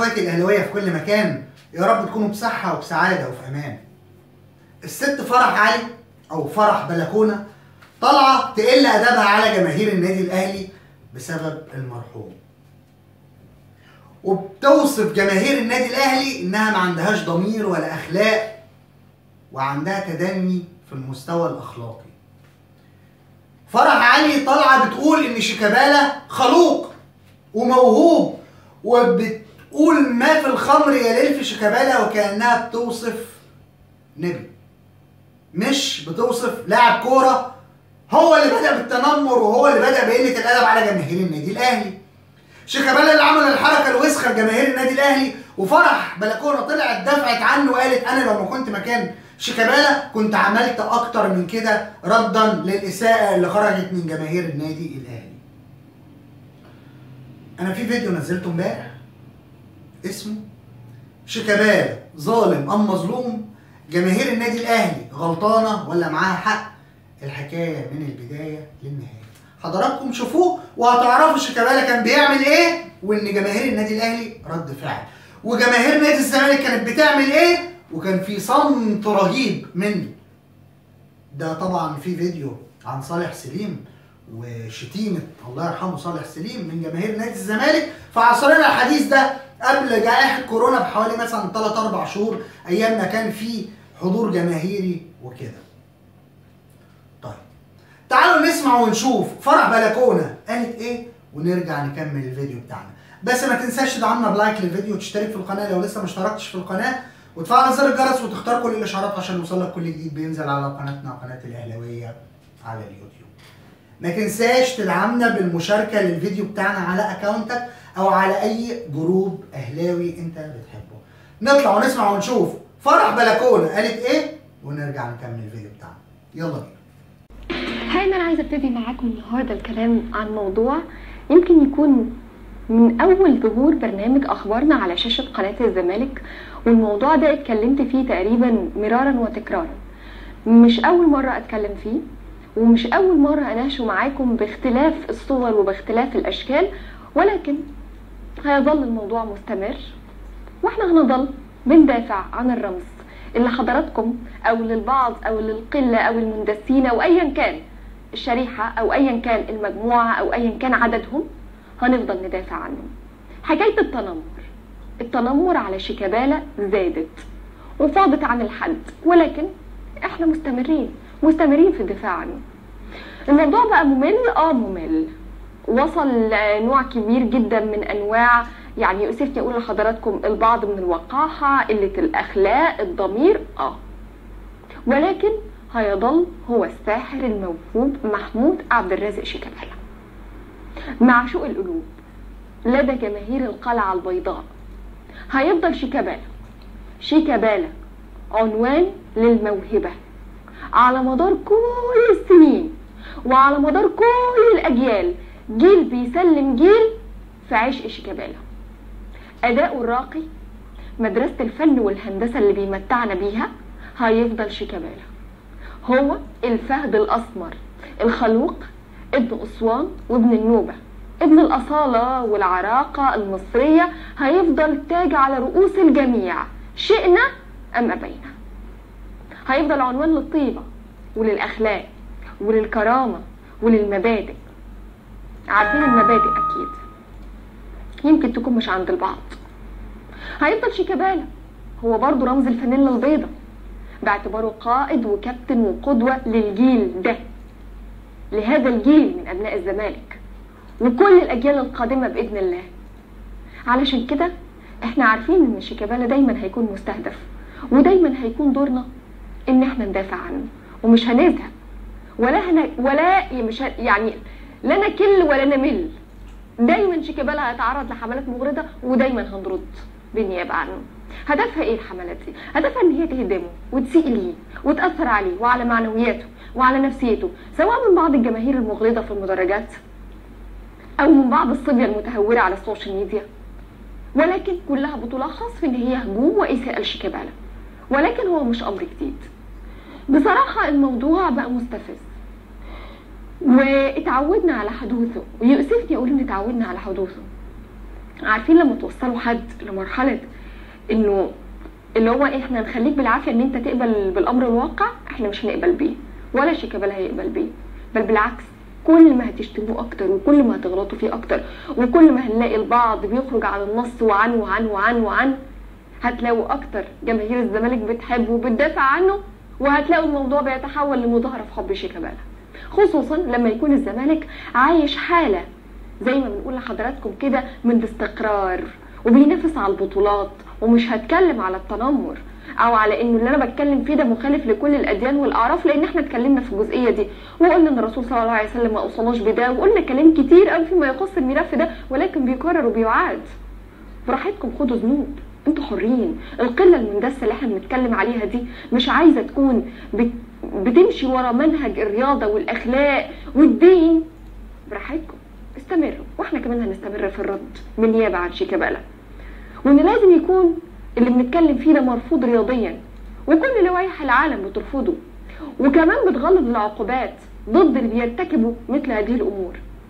اخواتي الاهلاويه في كل مكان يا رب تكونوا بصحه وبسعاده وفي امان الست فرح علي او فرح بلكونه طالعه تقل ادبها على جماهير النادي الاهلي بسبب المرحوم وبتوصف جماهير النادي الاهلي انها ما عندهاش ضمير ولا اخلاق وعندها تدني في المستوى الاخلاقي فرح علي طالعه بتقول ان شيكابالا خلوق وموهوب وبتقول ما في الخمر يلف شيكابالا وكانها بتوصف نبي مش بتوصف لاعب كوره هو اللي بدا بالتنمر وهو اللي بدا بقله الادب على جماهير النادي الاهلي شيكابالا اللي عمل الحركه الوسخه لجماهير النادي الاهلي وفرح بلكونه طلعت دفعت عنه وقالت انا لو ما كنت مكان شيكابالا كنت عملت اكتر من كده ردا للاساءه اللي خرجت من جماهير النادي الاهلي انا في فيديو نزلته امبارح اسمه شيكابالا ظالم ام مظلوم جماهير النادي الاهلي غلطانه ولا معاها حق الحكايه من البدايه للنهايه حضراتكم شوفوه وهتعرفوا شيكابالا كان بيعمل ايه وان جماهير النادي الاهلي رد فعل وجماهير نادي الزمالك كانت بتعمل ايه وكان في صمت رهيب مني ده طبعا في فيديو عن صالح سليم وشتيمة الله يرحمه صالح سليم من جماهير نادي الزمالك في عصرنا الحديث ده قبل جائحة كورونا بحوالي مثلا 3 4 شهور ايام ما كان في حضور جماهيري وكده. طيب تعالوا نسمع ونشوف فرح بلكونه قالت ايه ونرجع نكمل الفيديو بتاعنا. بس ما تنساش تدعمنا بلايك للفيديو وتشترك في القناه لو لسه ما اشتركتش في القناه وتفعل زر الجرس وتختار كل الاشعارات عشان يوصلك كل جديد بينزل على قناتنا قناه الاهلاويه على اليوتيوب. ما تنساش تدعمنا بالمشاركه للفيديو بتاعنا على اكونتك او على اي جروب اهلاوي انت بتحبه. نطلع ونسمع ونشوف فرح بلكونه قالت ايه ونرجع نكمل الفيديو بتاعنا. يلا بينا. الحقيقة أنا عايزة أبتدي معاكم النهاردة الكلام عن موضوع يمكن يكون من أول ظهور برنامج أخبارنا على شاشة قناة الزمالك والموضوع ده اتكلمت فيه تقريبا مرارا وتكرارا مش أول مرة أتكلم فيه ومش أول مرة أناقشه معاكم باختلاف الصور وباختلاف الأشكال ولكن هيظل الموضوع مستمر واحنا هنضل بندافع عن الرمز اللي حضراتكم او للبعض او للقله او المندسين او ايا كان الشريحه او ايا كان المجموعه او ايا كان عددهم هنفضل ندافع عنه حكايه التنمر التنمر على شيكابالا زادت وفاضت عن الحد ولكن احنا مستمرين مستمرين في الدفاع عنه الموضوع بقى ممل اه ممل وصل نوع كبير جدا من انواع يعني يؤسفني اقول لحضراتكم البعض من الوقاحه قله الاخلاق الضمير اه ولكن هيظل هو الساحر الموهوب محمود عبد الرازق شيكابالا معشوق القلوب لدى جماهير القلعه البيضاء هيفضل شيكابالا شيكابالا عنوان للموهبه على مدار كل السنين وعلى مدار كل الاجيال جيل بيسلم جيل في عشق شيكابالا أداؤه الراقي مدرسة الفن والهندسة اللي بيمتعنا بيها هيفضل شيكابالا هو الفهد الأسمر الخلوق ابن أسوان وابن النوبة ابن الأصالة والعراقة المصرية هيفضل تاج على رؤوس الجميع شئنا أم أبينا هيفضل عنوان للطيبة وللأخلاق وللكرامة وللمبادئ عارفين المبادئ أكيد يمكن تكون مش عند البعض هيفضل شيكابالا هو برضه رمز الفانيلا البيضة باعتباره قائد وكابتن وقدوة للجيل ده لهذا الجيل من أبناء الزمالك وكل الأجيال القادمة بإذن الله علشان كده احنا عارفين ان شيكابالا دايما هيكون مستهدف ودايما هيكون دورنا ان احنا ندافع عنه ومش هنزهق ولا هن... ولا مش ه... يعني لا نكل ولا نمل دايما شيكابالا هيتعرض لحملات مغرضه ودايما هنرد بالنيابه عنه هدفها ايه الحملات دي هدفها ان هي تهدمه وتسيء ليه وتاثر عليه وعلى معنوياته وعلى نفسيته سواء من بعض الجماهير المغرضه في المدرجات او من بعض الصبيه المتهوره على السوشيال ميديا ولكن كلها بتلخص في ان هي هجوم واساءه لشيكابالا ولكن هو مش امر جديد بصراحه الموضوع بقى مستفز واتعودنا على حدوثه ويؤسفني اقول ان اتعودنا على حدوثه عارفين لما توصلوا حد لمرحله انه اللي هو احنا نخليك بالعافيه ان انت تقبل بالامر الواقع احنا مش هنقبل بيه ولا شيكابالا هيقبل بيه بل بالعكس كل ما هتشتموه اكتر وكل ما هتغلطوا فيه اكتر وكل ما هنلاقي البعض بيخرج عن النص وعن وعن وعن وعن هتلاقوا اكتر جماهير الزمالك بتحبه وبتدافع عنه وهتلاقوا الموضوع بيتحول لمظاهره في حب شيكابالا خصوصا لما يكون الزمالك عايش حاله زي ما بنقول لحضراتكم كده من الاستقرار وبينافس على البطولات ومش هتكلم على التنمر او على انه اللي انا بتكلم فيه ده مخالف لكل الاديان والاعراف لان احنا اتكلمنا في الجزئيه دي وقلنا ان الرسول صلى الله عليه وسلم ما اوصلناش بده وقلنا كلام كتير قوي فيما يخص الملف ده ولكن بيكرر وبيعاد براحتكم خدوا ذنوب انتوا حرين القله المندسه اللي احنا بنتكلم عليها دي مش عايزه تكون بت... بتمشي ورا منهج الرياضه والاخلاق والدين براحتكم استمروا واحنا كمان هنستمر في الرد من نيابه عن شيكابالا وان لازم يكون اللي بنتكلم فيه ده مرفوض رياضيا وكل لوائح العالم بترفضه وكمان بتغلظ العقوبات ضد اللي بيرتكبوا مثل هذه الامور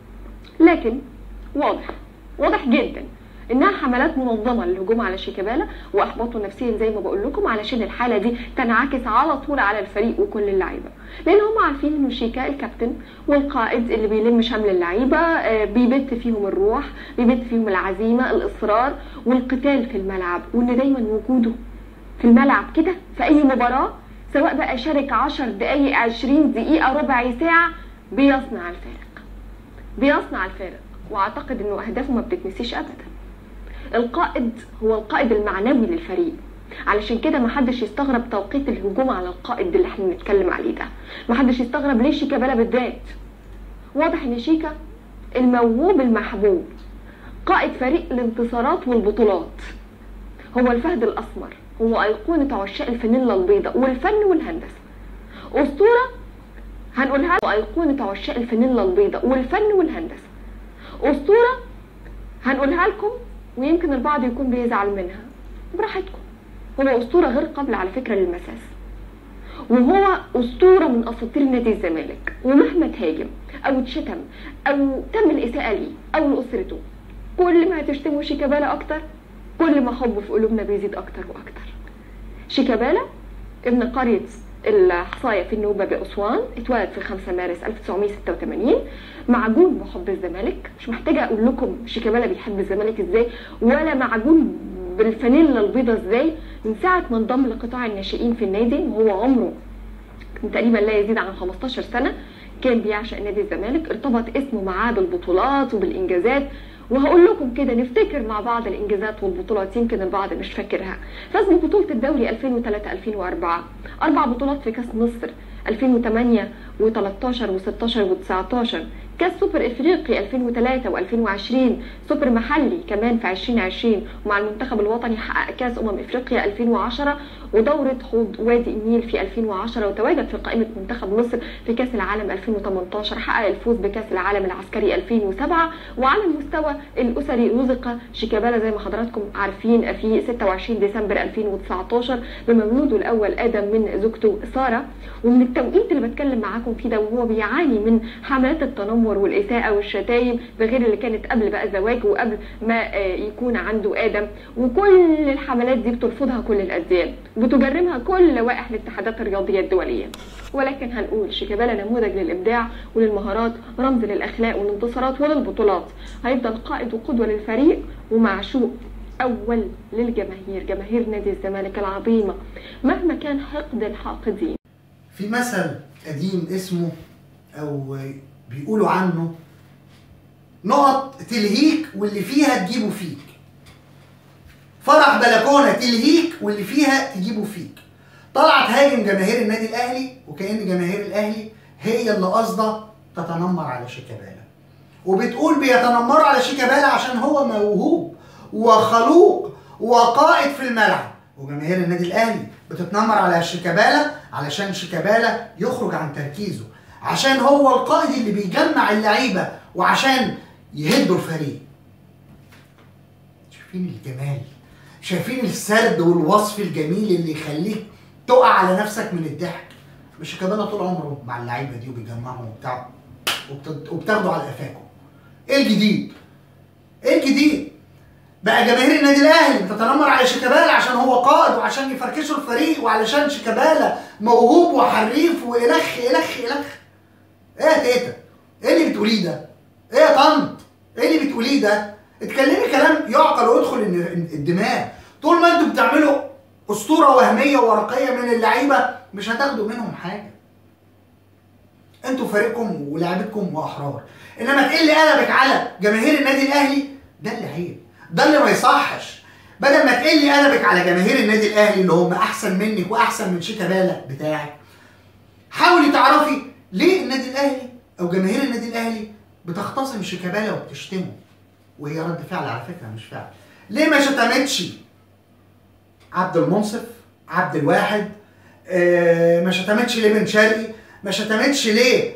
لكن واضح واضح جدا انها حملات منظمه للهجوم على شيكابالا واحباطه نفسيا زي ما بقول لكم علشان الحاله دي تنعكس على طول على الفريق وكل اللعيبه لان هم عارفين ان شيكا الكابتن والقائد اللي بيلم شمل اللعيبه آه، بيبت فيهم الروح بيبت فيهم العزيمه الاصرار والقتال في الملعب وان دايما وجوده في الملعب كده في اي مباراه سواء بقى شارك 10 دقائق 20 دقيقه ربع ساعه بيصنع الفارق بيصنع الفارق واعتقد انه اهدافه ما بتتنسيش ابدا القائد هو القائد المعنوي للفريق علشان كده محدش يستغرب توقيت الهجوم على القائد اللي احنا بنتكلم عليه ده محدش يستغرب ليه شيكابالا بالذات واضح ان شيكا الموهوب المحبوب قائد فريق الانتصارات والبطولات هو الفهد الاسمر هو ايقونه عشاق الفانيلا البيضاء والفن والهندسه اسطوره هنقولها له ايقونه عشاق الفانيلا البيضاء والفن والهندسه اسطوره هنقولها لكم ويمكن البعض يكون بيزعل منها براحتكم هو أسطورة غير قابلة على فكرة للمساس وهو أسطورة من أساطير نادي الزمالك ومهما تهاجم أو اتشتم أو تم الإساءة ليه أو لأسرته كل ما هتشتموا شيكابالا أكتر كل ما حبه في قلوبنا بيزيد أكتر وأكتر شيكابالا ابن قرية الحصاية في النوبة بأسوان اتولد في 5 مارس 1986 معجون بحب الزمالك مش محتاجة أقول لكم شيكابالا بيحب الزمالك ازاي ولا معجون بالفانيلا البيضة ازاي من ساعة ما انضم لقطاع الناشئين في النادي وهو عمره تقريبا لا يزيد عن 15 سنة كان بيعشق نادي الزمالك ارتبط اسمه معاه بالبطولات وبالإنجازات وهقول لكم كده نفتكر مع بعض الانجازات والبطولات يمكن البعض مش فاكرها فاز ببطوله الدوري 2003 2004 اربع بطولات في كاس مصر 2008 و13 و16 و19 كاس سوبر افريقي 2003 و2020 سوبر محلي كمان في 2020 ومع المنتخب الوطني حقق كاس امم افريقيا 2010 ودوره خوض وادي النيل في 2010 وتواجد في قائمه منتخب مصر في كاس العالم 2018 حقق الفوز بكاس العالم العسكري 2007 وعلى المستوى الاسري رزق شيكابالا زي ما حضراتكم عارفين في 26 ديسمبر 2019 بمولوده الاول ادم من زوجته ساره ومن التوقيت اللي بتكلم معاكم فيه ده وهو بيعاني من حملات التنمر والاساءه والشتايم بغير اللي كانت قبل بقى زواجه وقبل ما آه، يكون عنده ادم وكل الحملات دي بترفضها كل الاديان بتجرمها كل لوائح الاتحادات الرياضيه الدوليه ولكن هنقول شيكابالا نموذج للابداع وللمهارات رمز للاخلاق والانتصارات وللبطولات هيفضل قائد وقدوه للفريق ومعشوق اول للجماهير جماهير نادي الزمالك العظيمه مهما كان حقد الحاقدين في مثل قديم اسمه او بيقولوا عنه نقط تلهيك واللي فيها تجيبه فيك فرح بلكونه تلهيك واللي فيها تجيبه فيك طلعت هاجم جماهير النادي الاهلي وكأن جماهير الاهلي هي اللي قاصده تتنمر على شيكابالا وبتقول بيتنمروا على شيكابالا عشان هو موهوب وخلوق وقائد في الملعب وجماهير النادي الاهلي بتتنمر على شيكابالا علشان شيكابالا يخرج عن تركيزه عشان هو القائد اللي بيجمع اللعيبه وعشان يهدوا الفريق شايفين الجمال شايفين السرد والوصف الجميل اللي يخليك تقع على نفسك من الضحك مش شيكابالا طول عمره مع اللعيبه دي وبيجمعهم وبتاع وبت- وبتاخدوا على قفاكم ايه الجديد؟ ايه الجديد؟ بقى جماهير النادي الاهلي بتتنمر على شيكابالا عشان هو قائد وعشان يفركشوا الفريق وعلشان شيكابالا موهوب وحريف والخ الخ الخ ايه يا تيتا؟ ايه اللي بتقوليه ده؟ ايه يا طنط؟ ايه اللي بتقوليه ده؟ اتكلمي كلام يعقل ويدخل الن- الدماغ طول ما انتوا بتعملوا اسطوره وهميه وورقيه من اللعيبه مش هتاخدوا منهم حاجه انتوا فريقكم ولاعيبتكم واحرار انما تقل ادبك على جماهير النادي الاهلي ده اللي عيب ده اللي ما يصحش بدل ما تقل ادبك على جماهير النادي الاهلي اللي هم احسن منك واحسن من شيكابالا بتاعك حاولي تعرفي ليه النادي الاهلي او جماهير النادي الاهلي بتختصم شيكابالا وبتشتمه وهي رد فعل على فكره مش فعل ليه ما شتمتش عبد المنصف عبد الواحد آه ما شتمتش ليه بن شرقي ما شتمتش ليه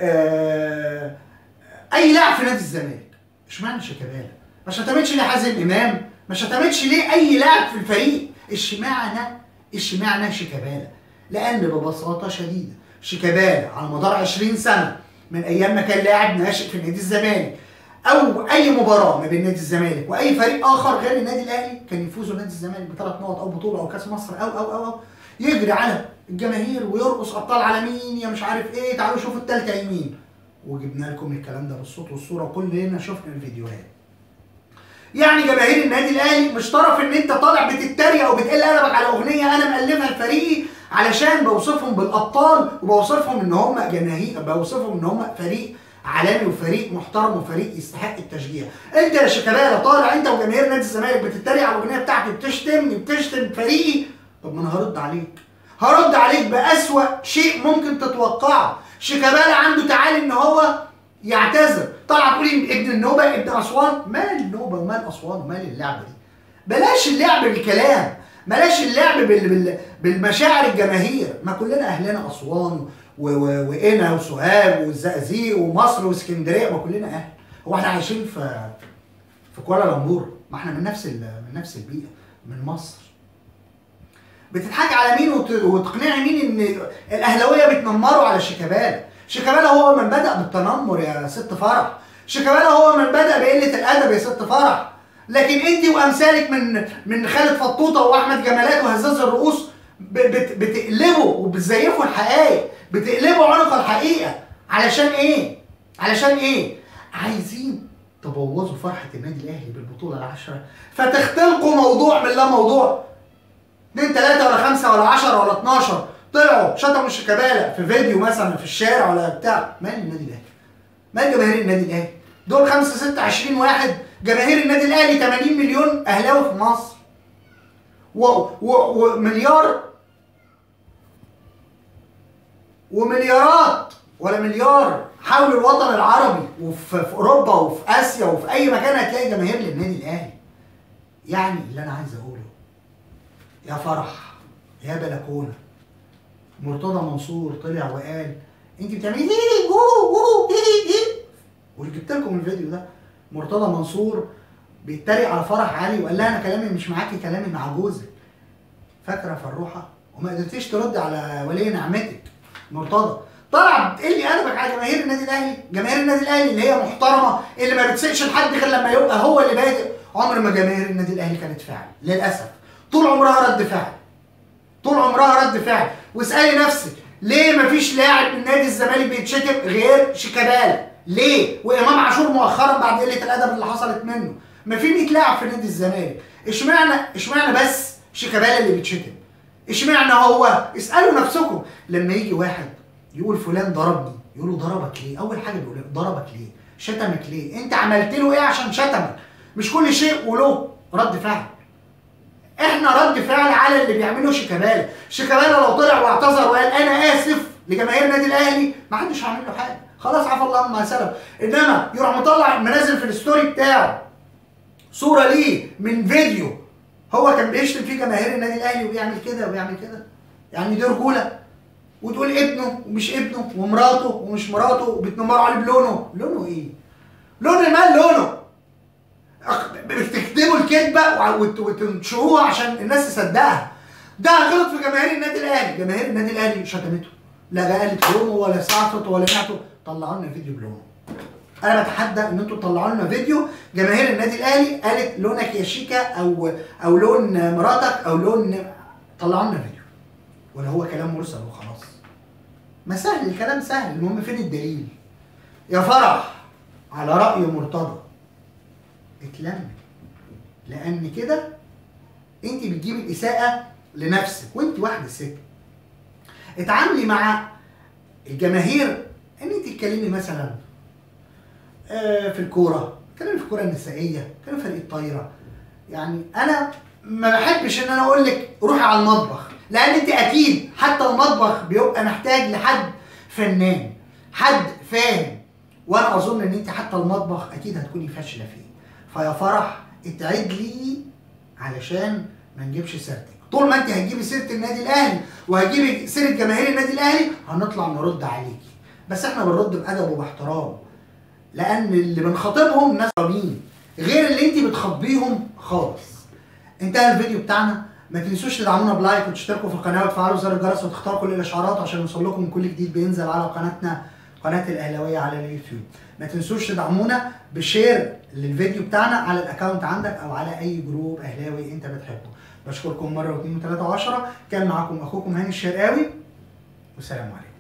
آه اي لاعب في نادي الزمالك اشمعنى شيكابالا ما شتمتش ليه حازم امام ما شتمتش ليه اي لاعب في الفريق اشمعنى اشمعنى شيكابالا لان ببساطه شديده شيكابالا على مدار 20 سنه من ايام ما كان لاعب ناشئ في نادي الزمالك او اي مباراه ما بين نادي الزمالك واي فريق اخر غير النادي الاهلي كان يفوزوا نادي الزمالك بثلاث نقط او بطوله او كاس مصر او او او, أو يجري على الجماهير ويرقص ابطال على مين يا مش عارف ايه تعالوا شوفوا التالتة يمين وجبنا لكم الكلام ده بالصوت والصوره وكلنا شفنا الفيديوهات يعني جماهير النادي الاهلي مش طرف ان انت طالع بتتريق او بتقل ادبك على اغنيه انا مالفها لفريقي علشان بوصفهم بالابطال وبوصفهم ان هم جماهير بوصفهم ان هم فريق عالمي وفريق محترم وفريق يستحق التشجيع انت يا شيكابالا طالع انت وجماهير نادي الزمالك بتتريق على الاغنيه بتاعتي بتشتمني بتشتم فريقي طب ما انا هرد عليك هرد عليك باسوا شيء ممكن تتوقعه شيكابالا عنده تعالي ان هو يعتذر طالع تقولي ابن النوبه ابن اسوان مال النوبه ومال اسوان ومال اللعبه دي بلاش اللعب بالكلام بلاش اللعب بال... بال... بالمشاعر الجماهير ما كلنا اهلنا اسوان و... و... وقنا وسوهاج والزقازيق ومصر واسكندريه ما كلنا اهل هو احنا عايشين في في كوالالمبور ما احنا من نفس ال... من نفس البيئه من مصر بتضحكي على مين وت... وتقنعي مين ان الاهلاويه بيتنمروا على شيكابالا شيكابالا هو من بدا بالتنمر يا ست فرح شيكابالا هو من بدا بقله الادب يا ست فرح لكن انت وامثالك من من خالد فطوطه واحمد جمالات وهزاز الرؤوس ب... بت... بتقلبوا وبتزيفوا الحقائق بتقلبوا عنق الحقيقه علشان ايه علشان ايه عايزين تبوظوا فرحه النادي الاهلي بالبطوله العشره فتختلقوا موضوع من لا موضوع اتنين تلاتة ولا خمسة ولا عشرة ولا اتناشر طلعوا شتموا الشيكابالا في فيديو مثلا في الشارع ولا بتاع مال النادي الاهلي مال جماهير النادي الاهلي دول خمسة ستة عشرين واحد جماهير النادي الاهلي 80 مليون اهلاوي في مصر و و ومليار ومليارات ولا مليار حول الوطن العربي وفي في اوروبا وفي اسيا وفي اي مكان هتلاقي جماهير للنادي الاهلي يعني اللي انا عايز اقوله يا فرح يا بلكونه مرتضى منصور طلع وقال انت بتعملي ايه اوه اوه ايه ايه وجبت لكم الفيديو ده مرتضى منصور بيتريق على فرح علي وقال لها انا كلامي مش معاكي كلامي مع جوزك فاكره فروحه وما قدرتيش ترد على ولي نعمتك مرتضى طلع بتقلي ادبك على جماهير النادي الاهلي جماهير النادي الاهلي اللي هي محترمه اللي ما بتسيبش لحد غير لما يبقى هو اللي بادئ عمر ما جماهير النادي الاهلي كانت فعل للاسف طول عمرها رد فعل طول عمرها رد فعل واسالي نفسك ليه مفيش لاعب من نادي الزمالك بيتشتم غير شيكابالا ليه وامام عاشور مؤخرا بعد قله الادب اللي حصلت منه ما في 100 لاعب في نادي الزمالك اشمعنى اشمعنى بس شيكابالا اللي بيتشتم اشمعنى هو اسالوا نفسكم لما يجي واحد يقول فلان ضربني يقولوا ضربك ليه اول حاجه بيقول ضربك ليه شتمك ليه انت عملت له ايه عشان شتمك مش كل شيء وله رد فعل احنا رد فعل على اللي بيعمله شيكابالا شيكابالا لو طلع واعتذر وقال انا اسف لجماهير النادي الاهلي ما حدش هيعمل له حاجه خلاص عفى الله عما سلف انما يروح مطلع منزل في الستوري بتاعه صوره ليه من فيديو هو كان بيشتم فيه جماهير النادي الاهلي وبيعمل كده وبيعمل كده يعني دي رجوله وتقول ابنه ومش ابنه ومراته ومش مراته وبتنمروا عليه بلونه لونه ايه لون المال لونه بتكتبوا الكذبه وتنشروها عشان الناس تصدقها ده غلط في جماهير النادي الاهلي جماهير النادي الاهلي شتمته لا قالت لونه ولا سعفت ولا نعته طلعوا لنا فيديو بلونه انا بتحدى ان انتوا تطلعوا لنا فيديو جماهير النادي الاهلي قالت لونك يا شيكا او او لون مراتك او لون طلعوا لنا فيديو ولا هو كلام مرسل وخلاص ما سهل الكلام سهل المهم فين الدليل يا فرح على رأي مرتضى اتلم لان كده انت بتجيبي الاساءة لنفسك وانت واحدة ست اتعاملي مع الجماهير ان انت تتكلمي مثلا آه، في الكوره اتكلمي في الكوره النسائيه اتكلمي في فريق الطايره يعني انا ما بحبش ان انا اقول لك روحي على المطبخ لان انت اكيد حتى المطبخ بيبقى محتاج لحد فنان حد فاهم وانا اظن ان انت حتى المطبخ اكيد هتكوني فاشله فيه فيا فرح اتعد لي علشان ما نجيبش سيرتك طول ما انت هتجيبي سيره النادي الاهلي وهتجيبي سيره جماهير النادي الاهلي هنطلع نرد عليكي بس احنا بنرد بادب وباحترام لان اللي بنخاطبهم ناس رامين غير اللي انت بتخاطبيهم خالص انتهى الفيديو بتاعنا ما تنسوش تدعمونا بلايك وتشتركوا في القناه وتفعلوا زر الجرس وتختاروا كل الاشعارات عشان يوصل لكم كل جديد بينزل على قناتنا قناه الاهلاويه على اليوتيوب ما تنسوش تدعمونا بشير للفيديو بتاعنا على الاكونت عندك او على اي جروب اهلاوي انت بتحبه بشكركم مره واثنين وثلاثه وعشره كان معاكم اخوكم هاني الشرقاوي والسلام عليكم